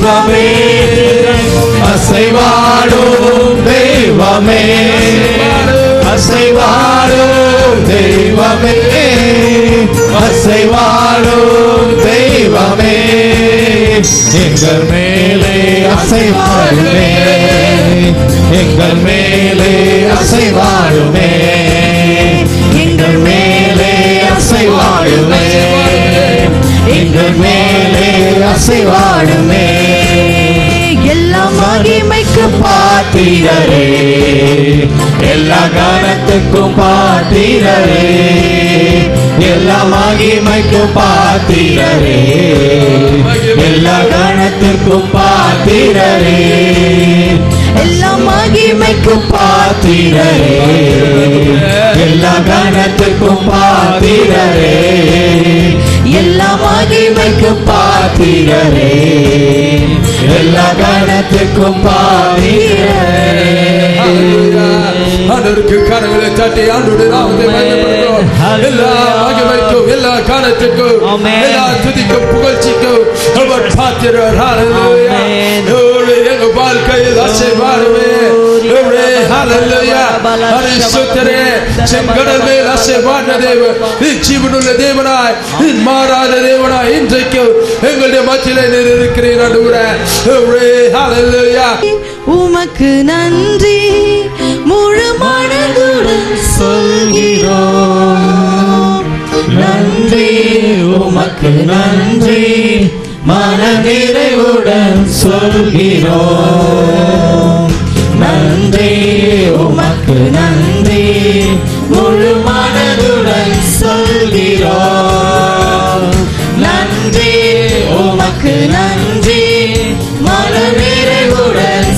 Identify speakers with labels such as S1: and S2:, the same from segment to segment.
S1: தெய்வமே அசைவாடும் தெய்வமே அசைவாடும் தெய்வமே அசைவாடும் தெய்வமே எங்கள் மேலே அசைவாடுமே எங்கள் மேலே அசைவாடுமே எங்கள் மேலே அசைவாடுமே எங்கள் மேலே அசைவாடுமே
S2: எல்லா மகிமைக்கு
S1: பாத்திரரே எல்லா கணத்துக்கும் பாத்திரரே எல்லா மகிமைக்கும் பாத்திரரே எல்லா கணத்துக்கும் பாத்திரரே
S2: எல்லா மகிமைக்கு
S1: பாத்திரரே எல்லா கணத்துக்கும் பாத்திரரே எல்லா மகிமைக்கு பாத்திரரே எல்லா கணத்துக்கும் பாத்திரரே
S3: ஆண்டவருக்கு கரங்களை தட்டி ஆண்டுடைய நாமத்தை மகிமைப்படுத்துகிறோம். எல்லா மகிமைக்கும் எல்லா காலத்துக்கும்
S4: Amen.
S3: எல்லா துதிக்கும் புகழ்ச்சிக்கும் அவர் பாத்திரர் ஹalleluya
S4: Amen.
S3: ஓரே எங்க வாழ்க்கையில் அசைவாடுவே ஓரே ஹalleluya பரிசுத்தரே செங்கடல் மேல் அசைவான தேவன் நீ ஜீவனுள்ள தேவனாய் நீ மாறாத தேவனாய் இன்றைக்கு எங்களுடைய மத்தியிலே நீர் இருக்கிறீர் ஆண்டவரே ஓரே ஹalleluya
S2: உமக்கு நன்றி முழு மனதுடன்
S1: சொல்கிறோம் நன்றி உமக்கு நன்றி மன நிறைவுடன் சொல்கிறோம் நன்றி உமக்கு நன்றி முழு மனதுடன் சொல்கிறோம் நன்றி உமக்கு நன்றி மன நிறைவுடன்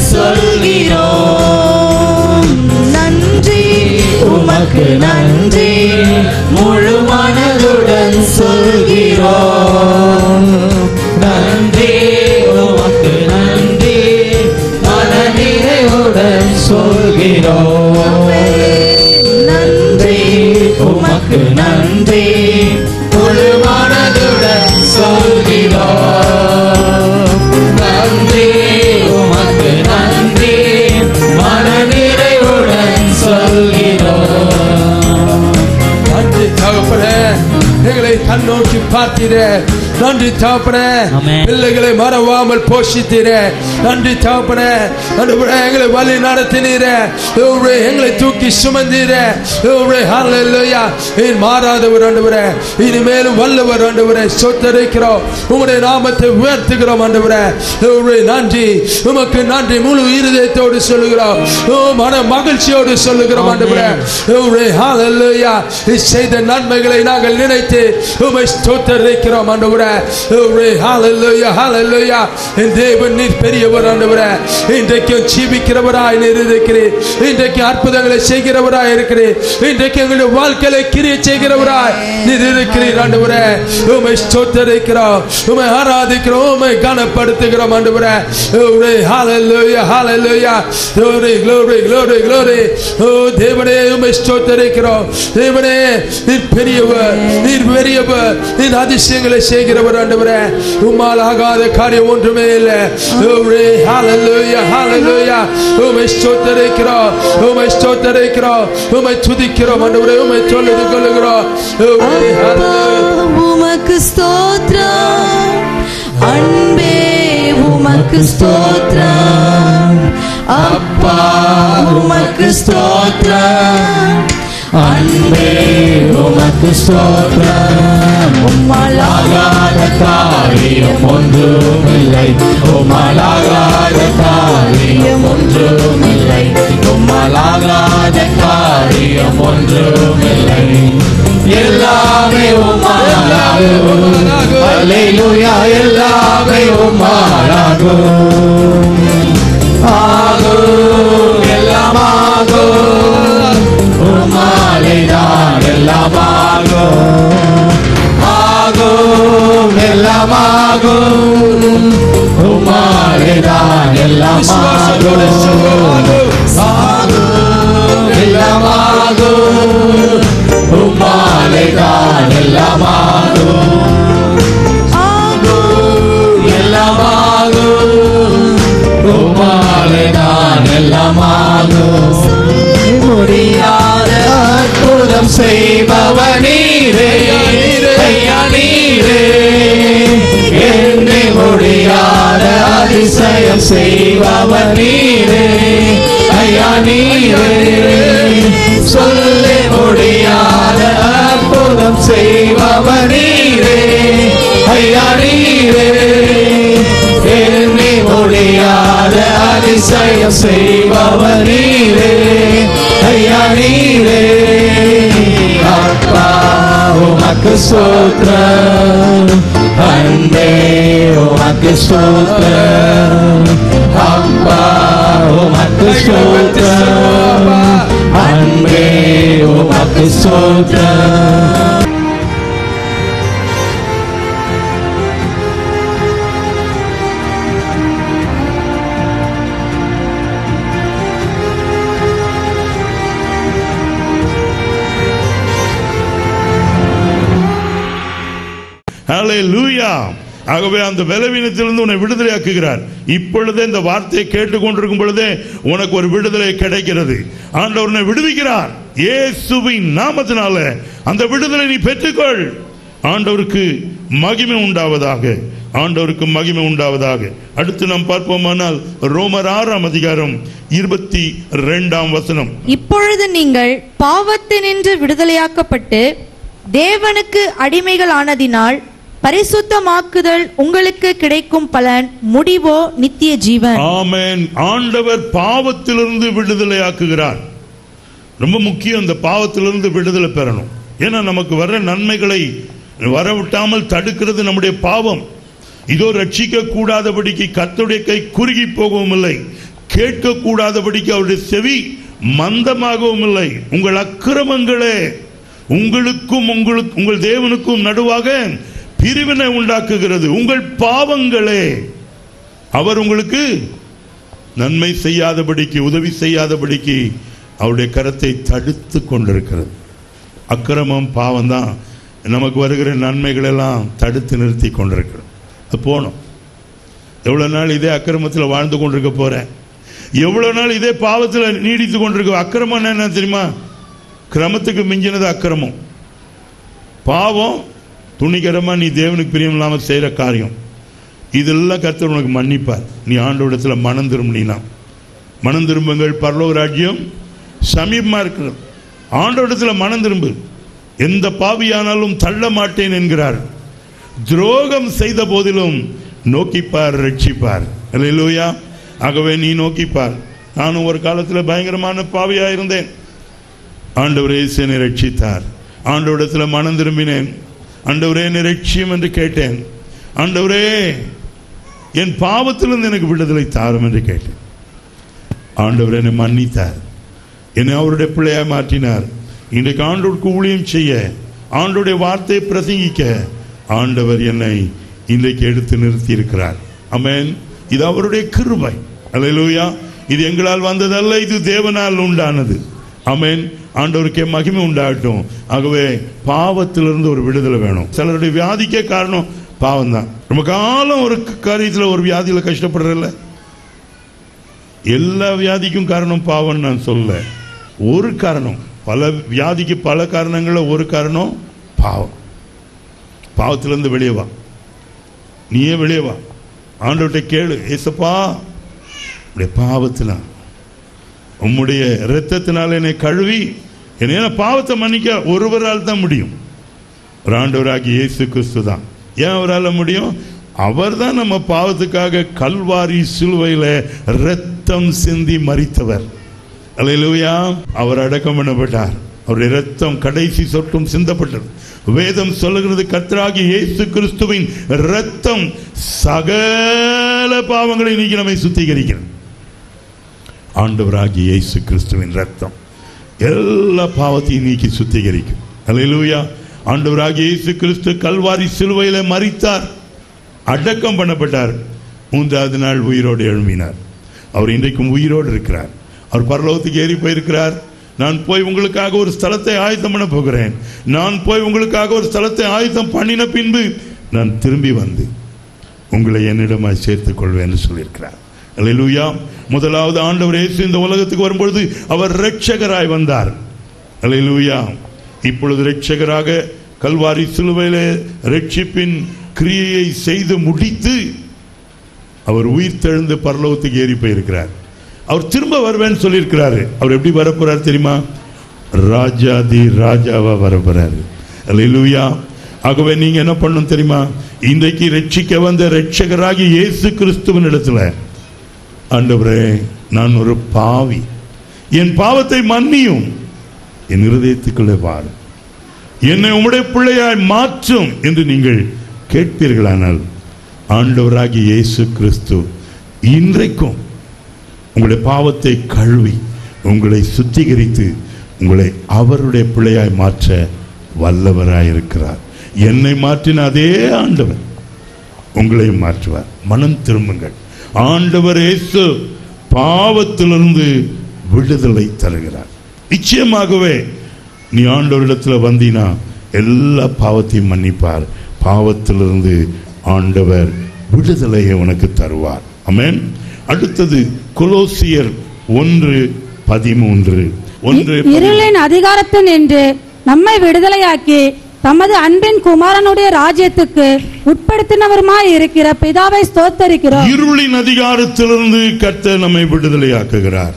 S1: சொல்கிறோம்
S2: நன்றி
S1: உமக்கு நன்றி முழு மனதுடன் சொல்கிறோம் நன்றி உமக்கு நன்றி மன நிறைவுடன் சொல்கிறோம் நன்றி உமக்கு நன்றி முழு மனதுடன் சொல்கிறோம் நன்றி உமக்கு நன்றி மன நிறைவுடன் சொல்கிறோம்
S3: நன்றி தகப்பனே எங்களை கண்ணோக்கி பார்த்தீரே நன்றி தகப்பனே
S4: ஆமென்.
S3: பிள்ளைகளை மறவாமல் போஷித்தீரே நன்றி தகப்பனே ஆண்டவரே எங்களை வழி நடத்தினீரே ஆண்டவரே, எங்களை தூக்கி சுமந்தீரே ஆண்டவரே, ஹalleluya நீர் மாறாதவர் ஆண்டவரே இனிமேலும் வல்லவர் ஆண்டவரே சொத்தரிக்கிறோம் உம்முடைய நாமத்தை உயர்த்துகிறோம் ஆண்டவரே ஆண்டவரே, நன்றி உமக்கு நன்றி முழு இருதயத்தோடு சொல்லுகிறோம் ஓ, மன மகிழ்ச்சியோடு சொல்லுகிறோம் ஆண்டவரே ஆண்டவரே, ஹalleluya நீ செய்த நன்மைகளை நாங்கள் நினைத்து உமை ஸ்தோத்தரிக்கிறோம் ஆண்டவரே ஆண்டவரே, ஹalleluya ஹalleluya என் தேவன் நீர் பெரியவர் ஆண்டவரே இன்றைக்கும் ஜீவிக்கிறவராய் நீர் இருக்கிறீர் இன்றைக்கு அற்புதங்களை செய்கிறவராய் இருக்கிறீர் இன்றைக்கு எங்களுடைய வாழ்க்கையை கிரிய செய்கிறவராய் நீர் இருக்கிறீர் ஆண்டவரே உமை ஸ்தோத்தரிக்கிறோம் உமை ஆராதிக்கிறோம் உமை கனப்படுத்துகிறோம் ஆண்டவரே ஆண்டவரே, ஹalleluya ஹalleluya glory glory glory glory ஓ தேவனே உமை ஸ்தோத்தரிக்கிறோம் தேவனே நீர் பெரியவர் நீர் பெரியவர் நீர் அதிசயங்களை செய்கிறவர் ஆண்டவரே உம்மால் ஆகாத காரியம் ஒன்றுமே இல்லை ஆண்டவரே, ஹalleluya ஹalleluya உமை ஸ்தோத்தரிக்கிறோம் உமை ஸ்தோத்தரிக்கிறோம் உமை துதிக்கிறோம் ஆண்டவரே உமை சொல்லுது கொள்ளுகிறோம் ஆண்டவரே, ஹalleluya
S2: உமக்கு ஸ்தோத்திரம் அன்பே உமக்கு ஸ்தோத்திரம் அப்பா உமக்கு ஸ்தோத்திரம்
S1: அன்பே உமக்கு ஸ்தோத்திரம் உம்மாலாகாத காரியம் ஒன்றுமில்லை உம்மாலாகாத காரியம் ஒன்றுமில்லை உம்மாலாகாத காரியம் ஒன்றுமில்லை எல்லாமே உம்மாலாகும் அல்லேலூயா எல்லாமே உம்மாலாகும் ஆகும் எல்லாம் ஆகும் உம்மாலேதான் எல்லாம் ஆகும் ஆகும் எல்லாம் ஆகும் உம்மாலேதான் எல்லாம்
S3: விசுவாசத்தோடு சொல்லுவார்கள்.
S1: ஆகும் எல்லாம் ஆகும் உம்மாலேதான் எல்லாம் ஆகும்
S2: ஆகும்
S1: எல்லாம் ஆகும் செய்பவர் நீரே ஐயா நீரே சொல்ல முடியாத அற்புதம் செய்பவர் நீரே ஐயா நீரே எண்ணி முடியாத அதிசயம் செய்பவர் நீரே ஐயா நீரே அப்பா உமக்கு சோத்ரம் அன்பே உமக்கு சோத்ரம் அப்பா உமக்கு சோத்ரம் அன்பே உமக்கு சோத்ரம்
S4: ஹalleluya ஆகவே அந்த பலவீனத்திலிருந்து உன்னை விடுதலையாக்குகிறார் இப்பொழுதே இந்த வார்த்தையை கேட்டுக்கொண்டிருக்கும் பொழுதே உனக்கு ஒரு விடுதலை கிடைக்கிறது ஆண்டவர் உன்னை விடுவிக்கிறார் இயேசுவின் நாமத்தினால அந்த விடுதலை நீ பெற்றுக்கொள் ஆண்டவருக்கு மகிமை உண்டாவதாக ஆண்டவருக்கு மகிமை உண்டாவதாக அடுத்து நாம் பார்ப்போமானால் ரோமர் ஆறாம் அதிகாரம் இருபத்தி ரெண்டாம் வசனம்
S2: இப்பொழுது நீங்கள் பாவத்தினின்று விடுதலையாக்கப்பட்டு தேவனுக்கு அடிமைகள் ஆனதினால் பரிசுத்தமாக்குதல் உங்களுக்கு கிடைக்கும் பலன் முடிவோ நித்திய ஜீவன்
S4: ஆமென் ஆண்டவர் பாவத்திலிருந்து விடுதலையாக்குகிறார் ரொம்ப முக்கியம் இந்த பாவத்திலிருந்து விடுதலை பெறணும் ஏன்னா நமக்கு வர்ற நன்மைகளை வரவிட்டாமல் தடுக்கிறது நம்முடைய பாவம் இதோ ரட்சிக்க கூடாதபடிக்கு கர்த்தருடைய கை குறுகி போகவும் இல்லை கேட்க கூடாதபடிக்கு அவருடைய செவி மந்தமாகவும் இல்லை உங்கள் அக்கிரமங்களே உங்களுக்கும் உங்களுக்கு உங்கள் தேவனுக்கும் நடுவாக பிரிவினை உண்டாக்குகிறது உங்கள் பாவங்களே அவர் உங்களுக்கு நன்மை செய்யாதபடிக்கு உதவி செய்யாதபடிக்கு அவருடைய கரத்தை தடுத்து கொண்டிருக்கிறது அக்கிரமம் பாவம் தான் நமக்கு வருகிற நன்மைகள் எல்லாம் தடுத்து நிறுத்தி கொண்டிருக்கிறது அது போனோம் எவ்வளவு நாள் இதே அக்கிரமத்தில் வாழ்ந்து கொண்டிருக்க போறேன் எவ்வளவு நாள் இதே பாவத்தில் நீடித்து கொண்டிருக்க அக்கிரமம் என்ன தெரியுமா கிரமத்துக்கு மிஞ்சினது அக்கிரமம் பாவம் துணிகரமா நீ தேவனுக்கு பிரியம் இல்லாமல் செய்யற காரியம் இதெல்லாம் கர்த்தர் உனக்கு மன்னிப்பார் நீ ஆண்டோடத்துல மனம் திரும்பினா மனம் திரும்புங்கள் பரலோக ராஜ்யம் சமீபமா இருக்கிறது ஆண்டோடத்துல மனம் திரும்பு எந்த பாவியானாலும் தள்ள மாட்டேன் என்கிறார் துரோகம் செய்த போதிலும் நோக்கிப்பார் ரட்சிப்பார் அல்லேலூயா ஆகவே நீ நோக்கிப்பார் நானும் ஒரு காலத்தில் பயங்கரமான பாவியா இருந்தேன் ஆண்டவரே என்னை ரட்சித்தார் ஆண்டவரிடத்தில் மனம் திரும்பினேன் ஆண்டவரே என்னை ரட்சியம் என்று கேட்டேன் ஆண்டவரே என் பாவத்திலிருந்து எனக்கு விடுதலை தாரும் என்று கேட்டேன் ஆண்டவர் என்னை மன்னித்தார் என்னை அவருடைய பிள்ளையாய் மாற்றினார் இன்றைக்கு ஆண்டோருக்கு ஊழியம் செய்ய ஆண்டோடைய வார்த்தையை பிரசங்கிக்க ஆண்டவர் என்னை இன்றைக்கு எடுத்து நிறுத்தி இருக்கிறார் அமேன் இது அவருடைய கிருபை அல்லேலூயா இது எங்களால் வந்ததல்ல இது தேவனால் உண்டானது அமேன் ஆண்டவருக்கே மகிமை உண்டாகட்டும் ஆகவே பாவத்திலிருந்து ஒரு விடுதலை வேணும் சிலருடைய வியாதிக்கே காரணம் பாவம் தான் ரொம்ப காலம் ஒரு காரியத்தில் ஒரு வியாதியில் கஷ்டப்படுறதில்ல எல்லா வியாதிக்கும் காரணம் பாவம் நான் சொல்ல ஒரு காரணம் பல வியாதிக்கு பல காரணங்கள்ல ஒரு காரணம் பாவம் பாவத்திலிருந்து வெளியே வா நீயே வெளியே வா ஆண்டவர்கிட்ட கேளு ஏசப்பா உடைய பாவத்தினா உம்முடைய இரத்தத்தினால் என்னை கழுவி என்ன பாவத்தை மன்னிக்க ஒருவரால் தான் முடியும் ஒரு ஆண்டவராகி இயேசு கிறிஸ்து தான் ஏன் அவரால் முடியும் அவர் தான் நம்ம பாவத்துக்காக கல்வாரி சிலுவையில ரத்தம் சிந்தி மறித்தவர் அல்லேலூயா அவர் அடக்கம் பண்ணப்பட்டார் அவருடைய ரத்தம் கடைசி சொட்டும் சிந்தப்பட்டது வேதம் சொல்லுகிறது கர்த்தராகி இயேசு கிறிஸ்துவின் ரத்தம் சகல பாவங்களை நீக்கி நம்மை சுத்திகரிக்கிறது ஆண்டவராகிய இயேசு கிறிஸ்துவின் ரத்தம் எல்லா பாவத்தையும் நீக்கி சுத்திகரிக்கும் அல்லேலூயா ஆண்டவராகிய இயேசு கிறிஸ்து கல்வாரி சிலுவையில மரித்தார் அடக்கம் பண்ணப்பட்டார் மூன்றாவது நாள் உயிரோடு எழும்பினார் அவர் இன்றைக்கும் உயிரோடு இருக்கிறார் அவர் பரலோகத்துக்கு ஏறி போயிருக்கிறார் நான் போய் உங்களுக்காக ஒரு ஸ்தலத்தை ஆயத்தம் பண்ண போகிறேன் நான் போய் உங்களுக்காக ஒரு ஸ்தலத்தை ஆயத்தம் பண்ணின பின்பு நான் திரும்பி வந்து உங்களை என்னிடமாய் சேர்த்துக் கொள்வேன் என்று சொல்லியிருக்கிறார் அல்லேலூயா முதலாவது ஆண்டவர் இயேசு இந்த உலகத்துக்கு வரும்பொழுது அவர் இரட்சகராய் வந்தார் அல்லேலூயா இப்பொழுது இரட்சகராக கல்வாரி சிலுவையிலே ரட்சிப்பின் கிரியையை செய்து முடித்து அவர் உயிர் தெழுந்து பரலோகத்துக்கு ஏறி போயிருக்கிறார் அவர் திரும்ப வருவேன்னு சொல்லியிருக்கிறாரு அவர் எப்படி வரப்போறார் தெரியுமா ராஜாதி ராஜாவா வரப்போறாரு அல்லேலூயா ஆகவே நீங்க என்ன பண்ணணும் தெரியுமா இன்றைக்கு ரட்சிக்க வந்த ரட்சகராகி இயேசு கிறிஸ்துவின் இடத்துல ஆண்டவரே நான் ஒரு பாவி என் பாவத்தை மன்னியும் என் இருதயத்துக்குள்ளே வாரும் என்னை உம்முடைய பிள்ளையாய் மாற்றும் என்று நீங்கள் கேட்பீர்களானால் ஆண்டவராகிய இயேசு கிறிஸ்து இன்றைக்கும் உங்களுடைய பாவத்தை கழுவி உங்களை சுத்திகரித்து உங்களை அவருடைய பிள்ளையாய் மாற்ற வல்லவராய் இருக்கிறார் என்னை மாற்றின அதே ஆண்டவர் உங்களையும் மாற்றுவார் மனம் திரும்புங்கள் ஆண்டவர் இயேசு பாவத்திலிருந்து விடுதலை தருகிறார் நிச்சயமாகவே நீ ஆண்டவரிடத்தில் வந்தீனா எல்லா பாவத்தையும் மன்னிப்பார் பாவத்திலிருந்து ஆண்டவர் விடுதலையை உனக்கு தருவார் ஆமென் அடுத்தது கொலோசியர் ஒன்று பதிமூன்று ஒன்று பதிமூன்று.
S5: இருளின் அதிகாரத்தில் நின்று நம்மை விடுதலையாக்கி தமது அன்பின் குமாரனுடைய ராஜ்யத்துக்கு உட்படுத்தினவருமாய் இருக்கிற பிதாவை ஸ்தோத்தரிக்கிறோம்
S4: இருளின் அதிகாரத்திலிருந்து கர்த்தர் நம்மை விடுதலையாக்குகிறார்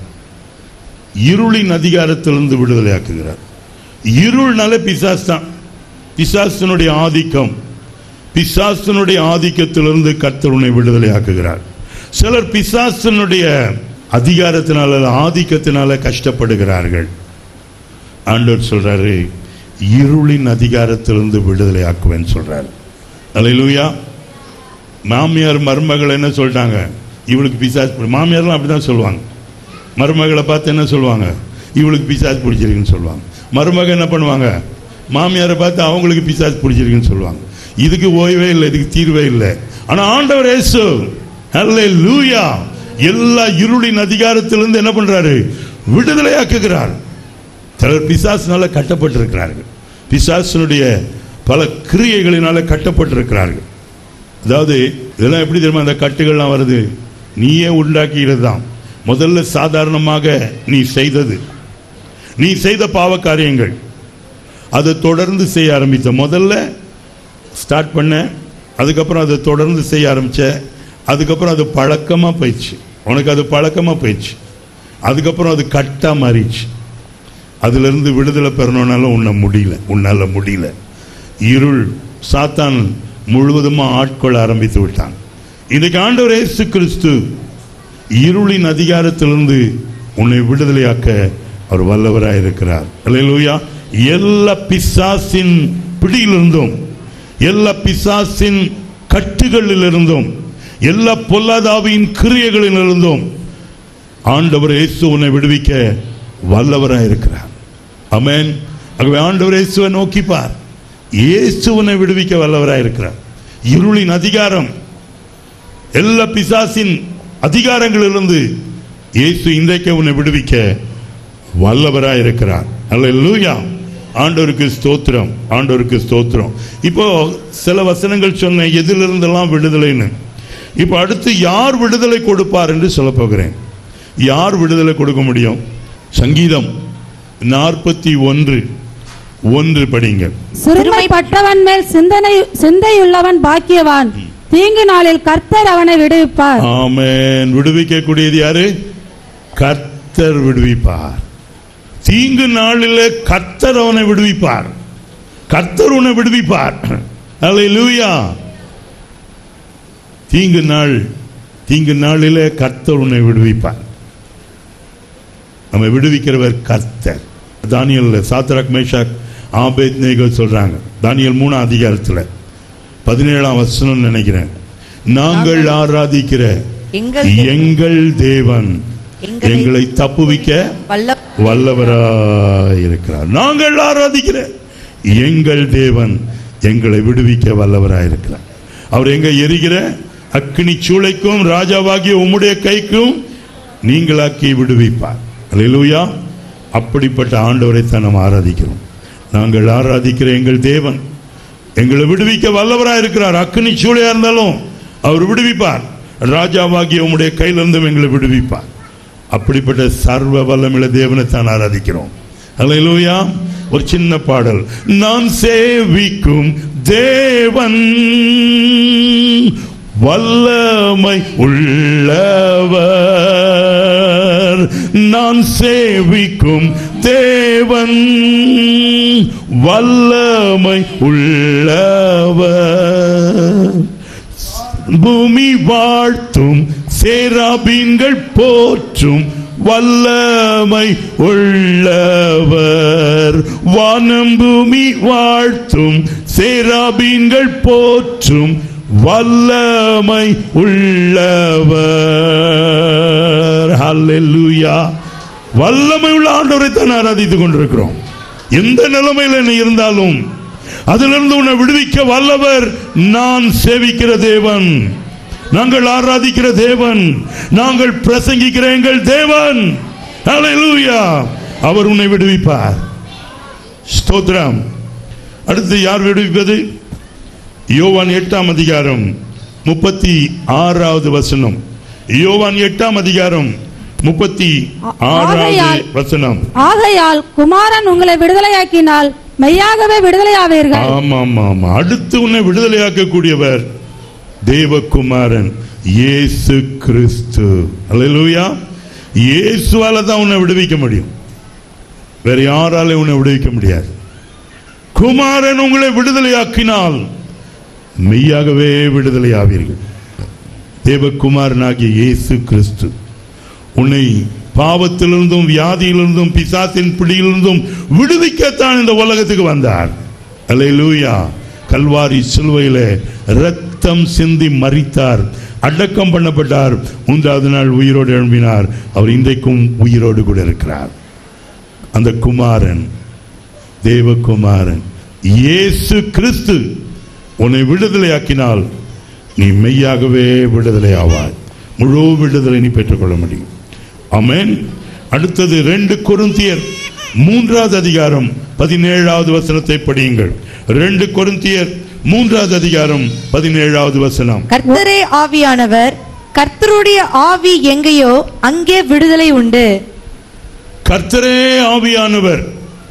S4: இருளின் அதிகாரத்திலிருந்து விடுதலையாக்குகிறார் இருள்னால பிசாஸ் தான் பிசாசனுடைய ஆதிக்கம் பிசாசனுடைய ஆதிக்கத்திலிருந்து கர்த்தர் உன்னை விடுதலையாக்குகிறார் சிலர் பிசாசனுடைய அதிகாரத்தினால ஆதிக்கத்தினால கஷ்டப்படுகிறார்கள் ஆண்டவர் சொல்றாரு இருளின் அதிகாரத்திலிருந்து விடுதலையாக்குவேன்னு சொல்றாரு அல்லேலூயா மாமியார் மருமகள் என்ன சொல்லிட்டாங்க இவளுக்கு பிசாஸ் பிடி- மாமியார்லாம் அப்படிதான் சொல்லுவாங்க மருமகளை பார்த்து என்ன சொல்லுவாங்க இவளுக்கு பிசாஸ் பிடிச்சிருக்குன்னு சொல்லுவாங்க மருமக என்ன பண்ணுவாங்க மாமியாரை பார்த்து அவங்களுக்கு பிசாஸ் பிடிச்சிருக்குன்னு சொல்லுவாங்க இதுக்கு ஓய்வே இல்லை இதுக்கு தீர்வே இல்லை ஆனா ஆண்டவர் இயேசு லூயா எல்லா இருளின் அதிகாரத்திலிருந்து என்ன பண்றாரு விடுதலையாக்குகிறார் சிலர் பிசாசினால கட்டப்பட்டிருக்கிறார்கள் பிசாசினுடைய பல கிரியைகளினால கட்டப்பட்டிருக்கிறார்கள் அதாவது இதெல்லாம் எப்படி தெரியுமா அந்த கட்டுகள்லாம் வருது நீயே உண்டாக்கியது தான் முதல்ல சாதாரணமாக நீ செய்தது நீ செய்த பாவ காரியங்கள் அதை தொடர்ந்து செய்ய ஆரம்பித்த முதல்ல ஸ்டார்ட் பண்ண அதுக்கப்புறம் அதை தொடர்ந்து செய்ய ஆரம்பிச்ச அதுக்கப்புறம் அது பழக்கமாக போயிடுச்சு உனக்கு அது பழக்கமாக போயிடுச்சு அதுக்கப்புறம் அது கட்டாக மாறிடுச்சு அதிலிருந்து விடுதலை பெறணும்னாலும் உன்னை முடியல உன்னால முடியல இருள் சாத்தான் முழுவதுமாக ஆட்கொள்ள ஆரம்பித்து விட்டான் இன்னைக்கு ஆண்டவர் இயேசு கிறிஸ்து இருளின் அதிகாரத்திலிருந்து உன்னை விடுதலையாக்க அவர் வல்லவராய் இருக்கிறார் அல்லேலூயா எல்லா பிசாசின் பிடியிலிருந்தும் எல்லா பிசாசின் கட்டுகளிலிருந்தும் எல்லா பொல்லாதாவின் கிரியைகளிலிருந்தும் ஆண்டவர் இயேசு உன்னை விடுவிக்க வல்லவராய் இருக்கிறார் அமேன் ஆகவே ஆண்டவர் இயேசுவை நோக்கி பார் இயேசு உன்னை விடுவிக்க வல்லவராய் இருக்கிறார் இருளின் அதிகாரம் எல்லா பிசாசின் அதிகாரங்களிலிருந்து இயேசு இன்றைக்கு உன்னை விடுவிக்க வல்லவராய் இருக்கிறார் அல்லேலூயா ஆண்டவருக்கு ஸ்தோத்திரம் ஆண்டவருக்கு ஸ்தோத்திரம் இப்போ சில வசனங்கள் சொன்ன எதிலிருந்தெல்லாம் விடுதலைன்னு இப்போ அடுத்து யார் விடுதலை கொடுப்பார் என்று சொல்ல போகிறேன் யார் விடுதலை கொடுக்க முடியும் சங்கீதம் நாற்பத்தி ஒன்று ஒன்று படிங்கள்
S5: சிறுமைப்பட்டவன் மேல் சிந்தனை சிந்தையுள்ளவன் பாக்கியவான் தீங்கு நாளில் கர்த்தர் அவனை விடுவிப்பார்
S4: ஆமென் விடுவிக்கக்கூடியது யாரு கர்த்தர் விடுவிப்பார் தீங்கு நாளிலே கர்த்தர் அவனை விடுவிப்பார் கர்த்தர் உன்னை விடுவிப்பார் அல்லேலூயா தீங்கு நாள் தீங்கு நாளிலே கர்த்தர் உன்னை விடுவிப்பார் நம்ம விடுவிக்கிறவர் கர்த்தர் Daniel Shadrach Meshach Abednego சொல்றாங்க தானியல் மூணாம் அதிகாரத்தில் பதினேழாம் வசனம் நினைக்கிறேன் நாங்கள் ஆராதிக்கிற
S2: எங்கள்
S4: எங்கள் தேவன்
S2: எங்களை
S4: எங்களை தப்புவிக்க
S2: வல்ல
S4: வல்லவராயிருக்கிறார் நாங்கள் ஆராதிக்கிற எங்கள் தேவன் எங்களை விடுவிக்க வல்லவராயிருக்கிறார் அவர் எங்க எரிகிற அக்னி சூளைக்கும் ராஜாவாகிய உம்முடைய கைக்கும் நீங்களாக்கி விடுவிப்பார் அல்லேலூயா அப்படிப்பட்ட ஆண்டவரை தான் நாம் ஆராதிக்கிறோம் நாங்கள் ஆராதிக்கிற எங்கள் தேவன் எங்களை விடுவிக்க வல்லவராக இருக்கிறார் அக்னி சூளையா இருந்தாலும் அவர் விடுவிப்பார் ராஜாவாகிய உம்முடைய கையிலிருந்தும் எங்களை விடுவிப்பார் அப்படிப்பட்ட சர்வ வல்லமில்ல தேவனை தான் ஆராதிக்கிறோம் அல்லேலூயா ஒரு சின்ன பாடல் நான் சேவிக்கும் தேவன் வல்லமை உள்ளவர் நான் சேவிக்கும் தேவன் வல்லமை உள்ளவர் பூமி வாழ்த்தும் சேராபீன்கள் போற்றும் வல்லமை உள்ளவர் வானம் பூமி வாழ்த்தும் சேராபீன்கள் போற்றும் வல்லமை உள்ளவர் ஹalleluya வல்லமை உள்ள ஆண்டவரை தான் ஆராதித்துக் கொண்டிருக்கிறோம் எந்த நிலைமையில நீ இருந்தாலும் அதிலிருந்து உன்னை விடுவிக்க வல்லவர் நான் சேவிக்கிற தேவன் நாங்கள் ஆராதிக்கிற தேவன் நாங்கள் பிரசங்கிக்கிற எங்கள் தேவன் ஹalleluya அவர் உன்னை விடுவிப்பார் ஸ்தோத்திரம் அடுத்து யார் விடுவிப்பது யோவான் எட்டாம் அதிகாரம் முப்பத்தி ஆறாவது வசனம் யோவான் எட்டாம் அதிகாரம் முப்பத்தி ஆறாவது
S5: ஆகையால்
S4: வசனம்
S5: ஆகையால் குமாரன் உங்களை விடுதலையாக்கினால் மெய்யாகவே விடுதலையாவீர்கள்
S4: ஆமா ஆமா ஆமா அடுத்து உன்னை விடுதலையாக்க கூடியவர் தேவகுமாரன் இயேசு கிறிஸ்து அல்லேலூயா இயேசுவால தான் உன்னை விடுவிக்க முடியும் வேற யாரால உன்னை விடுவிக்க முடியாது குமாரன் உங்களை விடுதலையாக்கினால் மெய்யாகவே விடுதலையாவீர்கள் தேவகுமாரனாகிய இயேசு கிறிஸ்து உன்னை பாவத்திலிருந்தும் வியாதியிலிருந்தும் பிசாசின் பிடியிலிருந்தும் விடுவிக்கத்தான் இந்த உலகத்துக்கு வந்தார் அல்லேலூயா கல்வாரி சிலுவையிலே ரத்தம் சிந்தி மரித்தார் அடக்கம் பண்ணப்பட்டார் மூன்றாவது நாள் உயிரோடு எழும்பினார் அவர் இன்றைக்கும் உயிரோடு கூட இருக்கிறார் அந்த குமாரன் தேவகுமாரன் இயேசு கிறிஸ்து உன்னை விடுதலையாக்கினால் நீ மெய்யாகவே விடுதலை ஆவாய் முழு விடுதலை நீ பெற்றுக்கொள்ள முடியும் ஆமென் அடுத்தது ரெண்டு கொருந்தியர் மூன்றாவது அதிகாரம் பதினேழாவது வசனத்தை படியுங்கள் ரெண்டு கொருந்தியர் மூன்றாவது அதிகாரம் பதினேழாவது வசனம்
S2: கர்த்தரே ஆவியானவர் கர்த்தருடைய ஆவி எங்கேயோ அங்கே விடுதலை உண்டு
S4: கர்த்தரே ஆவியானவர்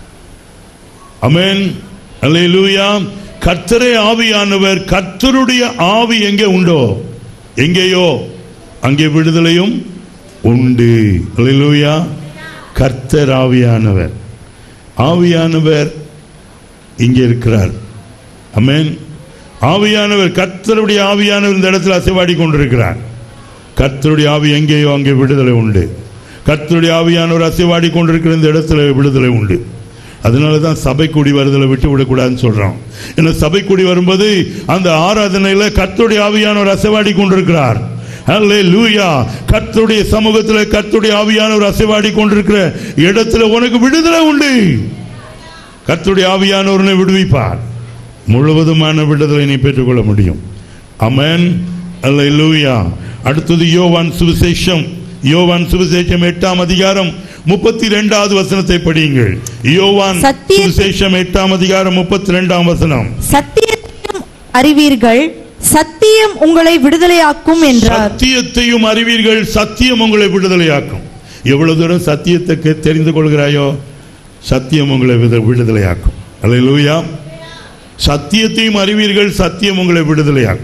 S4: அமேன் அல்லேலூயா கர்த்தரே ஆவியானவர் கர்த்தருடைய ஆவி எங்கே உண்டோ எங்கேயோ அங்கே விடுதலையும் உண்டு அல்லேலூயா கர்த்தர் ஆவியானவர் ஆவியானவர் இங்கே இருக்கிறார் அமேன் ஆவியானவர் கர்த்தருடைய ஆவியானவர் இந்த இடத்துல அசைவாடி கொண்டிருக்கிறார் கர்த்தருடைய ஆவி எங்கேயோ அங்கே விடுதலை உண்டு கர்த்தருடைய ஆவியானவர் அசைவாடி கொண்டிருக்கிற இந்த இடத்துல விடுதலை உண்டு அதனால தான் சபை கூடி வருதலை விட்டு விடக்கூடாதுன்னு சொல்றோம் ஏன்னா சபை கூடி வரும்போது அந்த ஆராதனையில கர்த்தருடைய ஆவியானவர் அசைவாடி கொண்டிருக்கிறார் லூயா கர்த்தருடைய சமூகத்தில் கர்த்தருடைய ஆவியானவர் அசைவாடி கொண்டிருக்கிற இடத்துல உனக்கு விடுதலை உண்டு கர்த்தருடைய ஆவியானவரனை விடுவிப்பார் முழுவதுமான விடுதலை நீ பெற்றுக்கொள்ள முடியும் அமேன் அல்லேலூயா அடுத்தது யோவான் சுவிசேஷம் யோவான் சுவிசேஷம் எட்டாம் அதிகாரம் முப்பத்தி ரெண்டாவது வசனத்தை படியுங்கள் யோவான்
S2: சத்திய-
S4: சுவிசேஷம் எட்டாம் அதிகாரம் முப்பத்தி ரெண்டாம் வசனம்
S2: சத்தியத்தையும் அறிவீர்கள் சத்தியம் உங்களை விடுதலையாக்கும் என்றார்
S4: சத்தியத்தையும் அறிவீர்கள் சத்தியம் உங்களை விடுதலையாக்கும் எவ்வளவு தூரம் சத்தியத்தை கே- தெரிந்து கொள்கிறாயோ சத்தியம் உங்களை வித- விடுதலையாக்கும் அல்லேலூயா சத்தியத்தையும் அறிவீர்கள் சத்தியம் உங்களை விடுதலையாக்கும்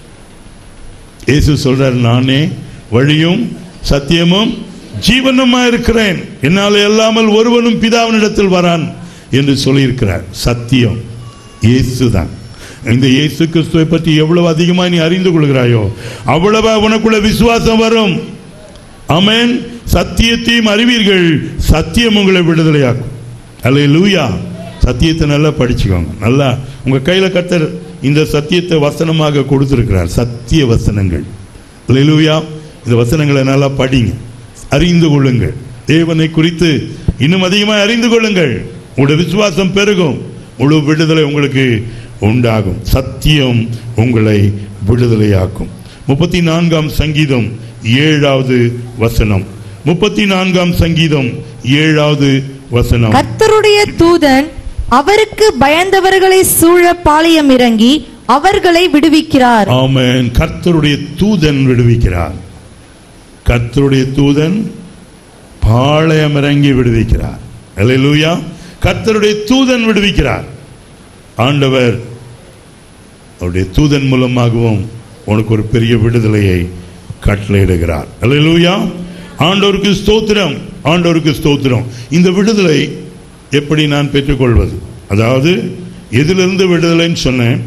S4: இயேசு சொல்றார் நானே வழியும் சத்தியமும் ஜீவனுமா இருக்கிறேன் என்னால் இல்லாமல் ஒருவனும் பிதாவினிடத்தில் வரான் என்று சொல்லியிருக்கிறார் சத்தியம் இயேசுதான் இந்த இயேசு கிறிஸ்துவை பற்றி எவ்வளவு அதிகமாக நீ அறிந்து கொள்கிறாயோ அவ்வளவா உனக்குள்ள விசுவாசம் வரும் ஆமென் சத்தியத்தையும் அறிவீர்கள் சத்தியம் உங்களை விடுதலையாக்கும் அல்ல லூயா சத்தியத்தை நல்லா படிச்சுக்கோங்க நல்லா உங்க கையில கர்த்தர் இந்த சத்தியத்தை வசனமாக கொடுத்திருக்கிறார் சத்திய வசனங்கள் லூயா இந்த வசனங்களை நல்லா படிங்க அறிந்து கொள்ளுங்கள் தேவனை குறித்து இன்னும் அதிகமாக அறிந்து கொள்ளுங்கள் உங்களுடைய விசுவாசம் பெருகும் முழு விடுதலை உங்களுக்கு உண்டாகும் சத்தியம் உங்களை விடுதலையாக்கும் முப்பத்தி நான்காம் சங்கீதம் ஏழாவது வசனம் முப்பத்தி நான்காம் சங்கீதம் ஏழாவது வசனம்
S2: கர்த்தருடைய தூதன் அவருக்கு பயந்தவர்களை சூழ பாளையம் இறங்கி அவர்களை விடுவிக்கிறார்
S4: ஆமென் கர்த்தருடைய தூதன் விடுவிக்கிறார் கர்த்தருடைய தூதன் பாளையம் இறங்கி விடுவிக்கிறார் அல்லேலூயா கர்த்தருடைய தூதன் விடுவிக்கிறார் ஆண்டவர் அவருடைய தூதன் மூலமாகவும் உனக்கு ஒரு பெரிய விடுதலையை கட்டளையிடுகிறார் அல்லேலூயா ஆண்டவருக்கு ஸ்தோத்திரம் ஆண்டவருக்கு ஸ்தோத்திரம் இந்த விடுதலை எப்படி நான் பெற்றுக்கொள்வது அதாவது எதிலிருந்து விடுதலைன்னு சொன்னேன்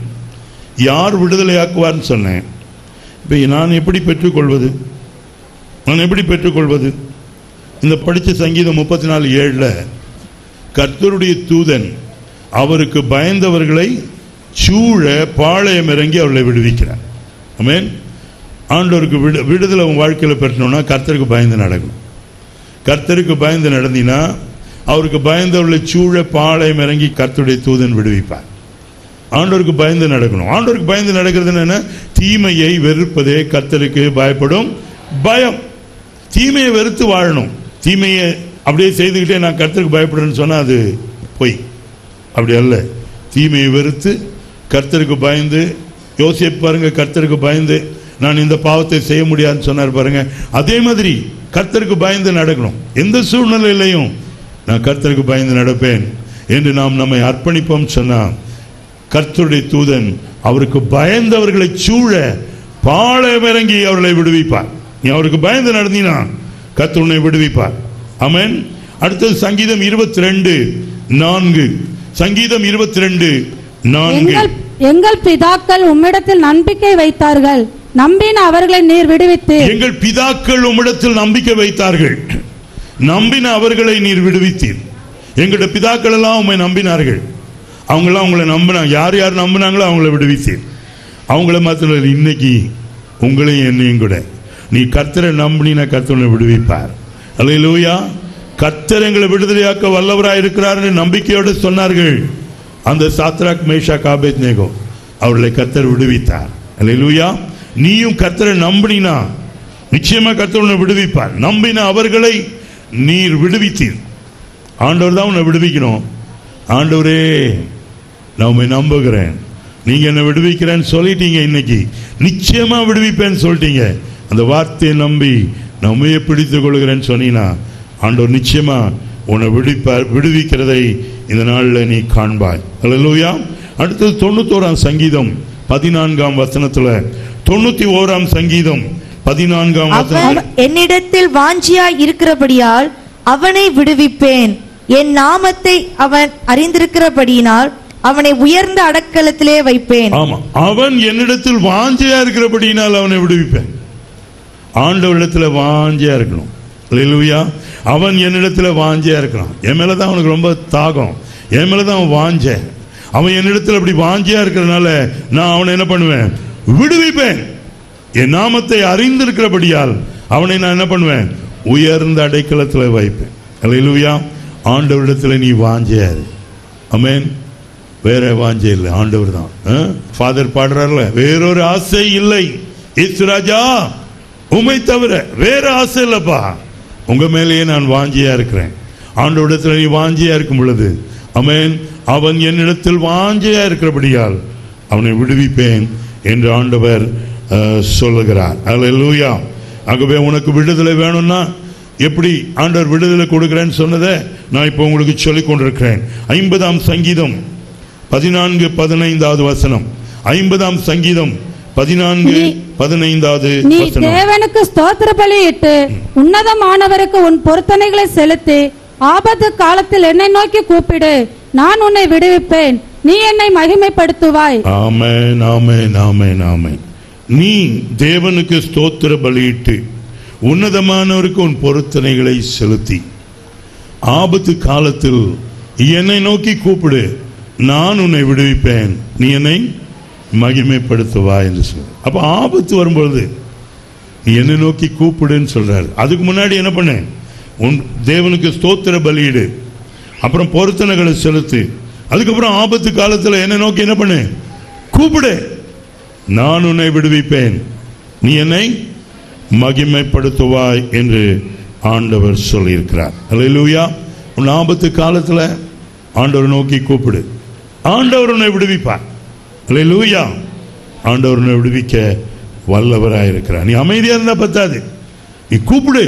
S4: யார் விடுதலையாக்குவார்னு சொன்னேன் இப்போ நான் எப்படி பெற்றுக்கொள்வது நான் எப்படி பெற்றுக்கொள்வது இந்த படித்த சங்கீதம் முப்பத்தி நாலு ஏழில் கர்த்தருடைய தூதன் அவருக்கு பயந்தவர்களை சூழ பாளையம் இறங்கி அவர்களை விடுவிக்கிறார் ஆமென் ஆண்டவருக்கு விடு விடுதலை உன் வாழ்க்கையில் பெற்றணும்னா கர்த்தருக்கு பயந்து நடக்கணும் கர்த்தருக்கு பயந்து நடந்தினா அவருக்கு பயந்தவர்களை சூழ பாளையம் இறங்கி கர்த்தருடைய தூதன் விடுவிப்பார் ஆண்டவருக்கு பயந்து நடக்கணும் ஆண்டவருக்கு பயந்து நடக்கிறது என்ன தீமையை வெறுப்பதே கர்த்தருக்கு பயப்படும் பயம் தீமையை வெறுத்து வாழணும் தீமையை அப்படியே செய்துக்கிட்டே நான் கர்த்தருக்கு பயப்படுறேன்னு சொன்னா அது பொய் அப்படி அல்ல தீமையை வெறுத்து கர்த்தருக்கு பயந்து யோசிப்பு பாருங்க கர்த்தருக்கு பயந்து நான் இந்த பாவத்தை செய்ய முடியாதுன்னு சொன்னார் பாருங்க அதே மாதிரி கர்த்தருக்கு பயந்து நடக்கணும் எந்த சூழ்நிலையிலையும் நான் கர்த்தருக்கு பயந்து நடப்பேன் என்று நாம் நம்மை அர்ப்பணிப்போம் சொன்னா கர்த்தருடைய தூதன் அவருக்கு பயந்தவர்களை சூழ பாளையம் இறங்கி அவர்களை விடுவிப்பார் நீ அவருக்கு பயந்து நடந்தினா கர்த்தர் உன்னை விடுவிப்பார் ஆமென் அடுத்தது சங்கீதம் இருபத்தி ரெண்டு நான்கு சங்கீதம் இருபத்தி ரெண்டு நான்கு
S5: எங்கள் எங்கள் பிதாக்கள் உம்மிடத்தில் நம்பிக்கை வைத்தார்கள் நம்பின அவர்களை நீர் விடுவித்து
S4: எங்கள் பிதாக்கள் உம்மிடத்தில் நம்பிக்கை வைத்தார்கள் நம்பின அவர்களை நீர் விடுவித்தீர் எங்களுடைய பிதாக்கள் எல்லாம் உம்மை நம்பினார்கள் அவங்களாம் உங்களை நம்பினாங்க யார் யார் நம்பினாங்களோ அவங்கள விடுவித்தீர் அவங்கள மாத்திரம் இல்லை, இன்னைக்கு உங்களையும் என்னையும் கூட நீ கர்த்தரை நம்பினா கர்த்தனை விடுவிப்பார் அல்லேலூயா கர்த்தர் எங்களை விடுதலையாக்க வல்லவராய் இருக்கிறார் என்று நம்பிக்கையோடு சொன்னார்கள் அந்த சாத்ராக் மேஷா காபேத் நேகோ அவர்களை கர்த்தர் விடுவித்தார் அல்லேலூயா நீயும் கர்த்தரை நம்பினா நிச்சயமா கர்த்தர் உன்னை விடுவிப்பார் நம்பின அவர்களை நீர் விடுவித்தீர் ஆண்டவர் தான் உன்னை விடுவிக்கணும் ஆண்டவரே நான் உம்மை நம்புகிறேன் நீங்க என்ன விடுவிக்கிறேன்னு சொல்லிட்டீங்க இன்னைக்கு நிச்சயமா விடுவிப்பேன்னு சொல்லிட்டீங்க அந்த வார்த்தையை நம்பி நான் உண்மையை பிடித்துக் கொள்கிறேன்னு சொன்னீங்கன்னா ஆண்டவர் நிச்சயமா உன்னை விடுவிப்பார் விடுவிக்கிறதை இந்த நாளில் நீ காண்பாய் அல்லேலூயா அடுத்தது தொண்ணூத்தோராம் சங்கீதம் பதினான்காம் வசனத்துல தொண்ணூத்தி ஓராம் சங்கீதம் பதினான்காம்
S2: அவன்
S4: வசனத்துல
S2: என்னிடத்தில் வாஞ்சியாய் இருக்கிறபடியால் அவனை விடுவிப்பேன் என் நாமத்தை அவன் அறிந்திருக்கிறபடியினால் அவனை உயர்ந்த அடக்கலத்திலே வைப்பேன்
S4: ஆமா அவன் என்னிடத்தில் வாஞ்சையா இருக்கிறபடியினால் அவனை விடுவிப்பேன் ஆண்டவரிடத்துல வாஞ்சையா இருக்கணும் அல்லேலூயா அவன் என்னிடத்துல வாஞ்சையா இருக்கிறான் என் மேல தான் அவனுக்கு ரொம்ப தாகம் என் மேல தான் அவன் வாஞ்ச அவன் என்னிடத்துல அப்படி வாஞ்சையா இருக்கிறதுனால நான் அவனை என்ன பண்ணுவேன் விடுவிப்பேன் என் நாமத்தை அறிந்திருக்கிறபடியால் அவனை நான் என்ன பண்ணுவேன் உயர்ந்த அடைக்கலத்துல வைப்பேன் அல்லேலூயா ஆண்டவரிடத்துல நீ வாஞ்சையா இரு அமேன் வேற வாஞ்சை இல்லை ஆண்டவர் தான் ஃபாதர் பாடுறாருல வேறொரு ஆசை இல்லை இயேசு ராஜா உமை தவிர வேற ஆசை இல்லப்பா உங்க மேலேயே நான் வாஞ்சியா இருக்கிறேன் ஆண்டவரிடத்துல நீ வாஞ்சியா இருக்கும் பொழுது அமேன் அவன் என்னிடத்தில் வாஞ்சியா இருக்கிறபடியால் அவனை விடுவிப்பேன் என்று ஆண்டவர் அஹ், சொல்லுகிறார் அல்லேலூயா ஆகவே உனக்கு விடுதலை வேணும்னா எப்படி ஆண்டவர் விடுதலை கொடுக்கிறேன்னு சொன்னதை நான் இப்போ உங்களுக்கு சொல்லிக் கொண்டிருக்கிறேன் ஐம்பதாம் சங்கீதம் பதினான்கு பதினைந்தாவது வசனம் ஐம்பதாம் சங்கீதம் பதினான்கு
S5: நீ-
S4: பதினைந்தாவது
S5: நீ
S4: வசனம்
S5: தேவனுக்கு ஸ்தோத்திர பலியிட்டு உன்னதமானவருக்கு உன் பொருத்தனைகளை செலுத்தி ஆபத்து காலத்தில் என்னை நோக்கி கூப்பிடு நான் உன்னை விடுவிப்பேன் நீ என்னை மகிமைப்படுத்துவாய்
S4: ஆமென் ஆமென் ஆமென் ஆமென் நீ தேவனுக்கு ஸ்தோத்திர பலியிட்டு உன்னதமானவருக்கு உன் பொருத்தனைகளை செலுத்தி ஆபத்து காலத்தில் என்னை நோக்கி கூப்பிடு நான் உன்னை விடுவிப்பேன் நீ என்னை மகிமைப்படுத்துவாய் என்று சொல்ற அப்ப ஆபத்து வரும்பொழுது நீ என்னை நோக்கி கூப்பிடுன்னு சொல்றாரு அதுக்கு முன்னாடி என்ன பண்ணு உன் தேவனுக்கு ஸ்தோத்திர பலியிடு அப்புறம் பொருத்தனைகளை செலுத்து அதுக்கப்புறம் ஆபத்து காலத்தில் என்னை நோக்கி என்ன பண்ணு கூப்பிடு நான் உன்னை விடுவிப்பேன் நீ என்னை மகிமைப்படுத்துவாய் என்று ஆண்டவர் சொல்லியிருக்கிறார் அல்லேலூயா உன் ஆபத்து காலத்தில் ஆண்டவர் நோக்கி கூப்பிடு ஆண்டவர் உன்னை விடுவிப்பார் அல்லேலூயா ஆண்டவர் உன்னை விடுவிக்க வல்லவராய் இருக்கிறார் நீ அமைதியா இருந்தா பத்தாது நீ கூப்பிடு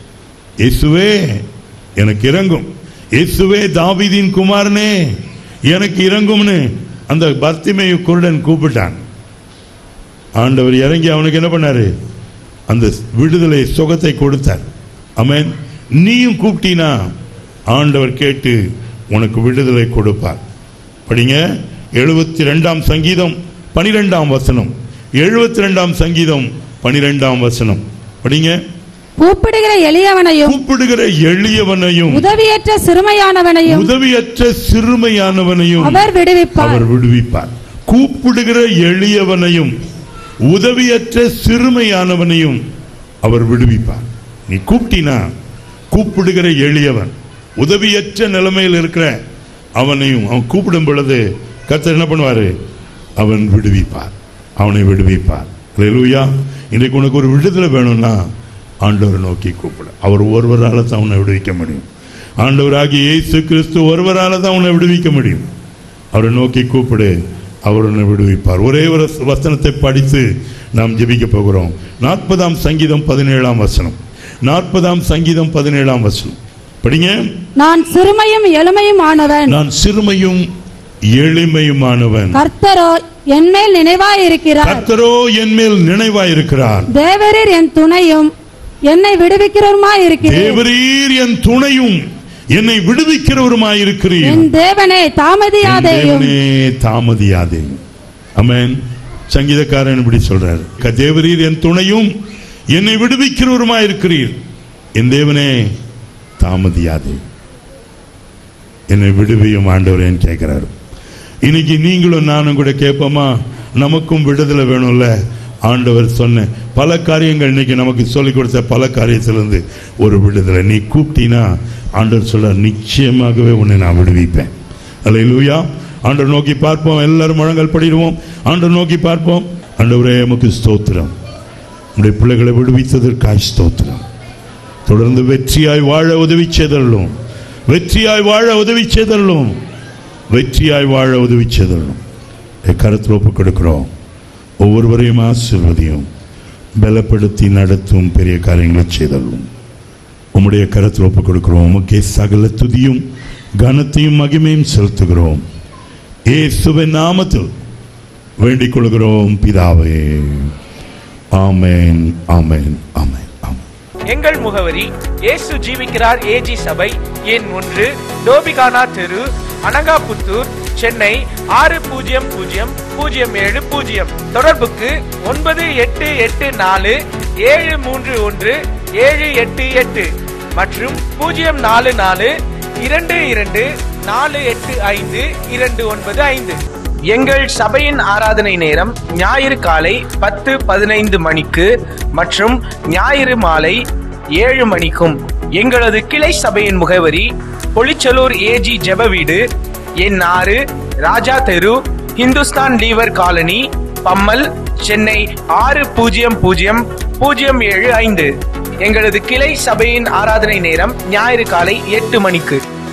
S4: இயேசுவே எனக்கு இறங்கும் இயேசுவே தாவீதின் குமாரனே எனக்கு இறங்கும்னு அந்த பர்த்திமேயு குருடன் கூப்பிட்டான் ஆண்டவர் இறங்கி அவனுக்கு என்ன பண்ணாரு அந்த விடுதலை சுகத்தை கொடுத்தார் ஆமென் நீயும் கூப்பிட்டீனா ஆண்டவர் கேட்டு உனக்கு விடுதலை கொடுப்பார் படிங்க எழுபத்தி ரெண்டாம் சங்கீதம் பனிரெண்டாம் வசனம் எழுபத்தி ரெண்டாம் சங்கீதம் பனிரெண்டாம் வசனம் படிங்க
S5: கூப்பிடுகிற எளியவனையும்
S4: கூப்பிடுகிற எளியவனையும்
S5: உதவியற்ற சிறுமையானவனையும்
S4: உதவியற்ற சிறுமையானவனையும்
S5: அவர் விடுவிப்பார்
S4: அவர் விடுவிப்பார் கூப்பிடுகிற எளியவனையும் உதவியற்ற சிறுமையானவனையும் அவர் விடுவிப்பார் நீ கூப்பிட்டினா கூப்பிடுகிற எளியவன் உதவியற்ற நிலைமையில் இருக்கிற அவனையும் அவன் கூப்பிடும் பொழுது கர்த்தர் என்ன பண்ணுவாரு அவன் விடுவிப்பார் அவனை விடுவிப்பார் அல்லேலூயா இன்றைக்கு உனக்கு ஒரு விடுதலை வேணும்னா ஆண்டவரை நோக்கி கூப்பிடு அவர் ஒருவரால தான் உன்னை விடுவிக்க முடியும் ஆண்டவராகிய இயேசு கிறிஸ்து ஒருவரால தான் உன்னை விடுவிக்க முடியும் அவரை நோக்கி கூப்பிடு அவர் உன்னை விடுவிப்பார் ஒரே ஒரு வசனத்தை படித்து நாம் ஜெபிக்க போகிறோம் நாற்பதாம் சங்கீதம் பதினேழாம் வசனம் நாற்பதாம் சங்கீதம் பதினேழாம் வசனம் படிங்க
S5: நான் சிறுமையும் எளிமையும் ஆனவன்
S4: நான் சிறுமையும் எளிமையுமானவன்
S5: கர்த்தரோ என்மேல் நினைவாயிருக்கிறார்
S4: கர்த்தரோ என் மேல் நினைவாயிருக்கிறார்
S5: தேவரீர் என் துணையும் என்னை விடுவிக்கிறவருமாயிருக்கிறேன்
S4: தேவரீர் என் துணையும் என்னை விடுவிக்கிறவருமாயிருக்கிறீர்
S5: என் தேவனே
S4: என்
S5: தாமதியாதேயும்
S4: தேவனே தாமதியாதே அமேன் சங்கீதக்காரன் இப்படி சொல்றார் க- தேவரீர் என் துணையும் என்னை விடுவிக்கிறவருமா இருக்கிறீர் என் தேவனே தாமதியாதே என்னை விடுவியும் ஆண்டவரேன்னு கேட்கிறாரு இன்னைக்கு நீங்களும் நானும் கூட கேட்போமா நமக்கும் விடுதலை வேணும்ல ஆண்டவர் சொன்ன பல காரியங்கள் இன்னைக்கு நமக்கு சொல்லிக் கொடுத்த பல காரியத்திலிருந்து ஒரு விடுதலை நீ கூப்பிட்டீனா ஆண்டவர் சொல்ற நிச்சயமாகவே உன்னை நான் விடுவிப்பேன் அல்லேலூயா ஆண்டவர் நோக்கி பார்ப்போம் எல்லாரும் முழங்கள் படிடுவோம் ஆண்டவர் நோக்கி பார்ப்போம் ஆண்டவரே நமக்கு ஸ்தோத்திரம் உடைய பிள்ளைகளை விடுவித்ததற்காய் ஸ்தோத்திரம் தொடர்ந்து வெற்றியாய் வாழ உதவி செய்தள்ளும் வெற்றியாய் வாழ உதவி செய்தள்ளும் வெற்றியாய் வாழ உதவி செய்தள்ளும் கருத்தில் ஒப்பு கொடுக்கிறோம் ஒவ்வொருவரையும் ஆசீர்வதியும் பலப்படுத்தி நடத்தும் பெரிய காரியங்களை செய்தள்ளும் உம்முடைய கருத்தில் ஒப்பு கொடுக்கிறோம் உமக்கே சகல துதியும் கனத்தையும் மகிமையும் செலுத்துகிறோம் இயேசுவின் நாமத்தில் வேண்டிக் கொள்கிறோம் பிதாவே ஆமென் ஆமென் ஆமென் ஆமென்
S6: எங்கள் முகவரி இயேசு ஜீவிக்கிறார் ஏஜி சபை எண் ஒன்று டோபிகானா தெரு அனகாபுத்தூர் சென்னை ஆறு பூஜ்ஜியம் பூஜ்ஜியம் பூஜ்ஜியம் ஏழு பூஜ்ஜியம் தொடர்புக்கு ஒன்பது எட்டு எட்டு நாலு ஏழு மூன்று ஒன்று ஏழு எட்டு எட்டு மற்றும் பூஜ்ஜியம் நாலு நாலு இரண்டு இரண்டு நாலு எட்டு ஐந்து இரண்டு ஒன்பது ஐந்து எங்கள் சபையின் ஆராதனை நேரம் ஞாயிறு காலை பத்து பதினைந்து மணிக்கு மற்றும் ஞாயிறு மாலை ஏழு மணிக்கும் எங்களது கிளை சபையின் முகவரி பொலிச்சலூர் ஏஜி ஜெப வீடு எண் ஆறு ராஜா தெரு இந்துஸ்தான் லீவர் காலனி பம்மல் சென்னை ஆறு பூஜ்ஜியம் பூஜ்ஜியம் பூஜ்ஜியம் ஏழு ஐந்து எங்களது கிளை சபையின் ஆராதனை நேரம் ஞாயிறு காலை எட்டு மணிக்கு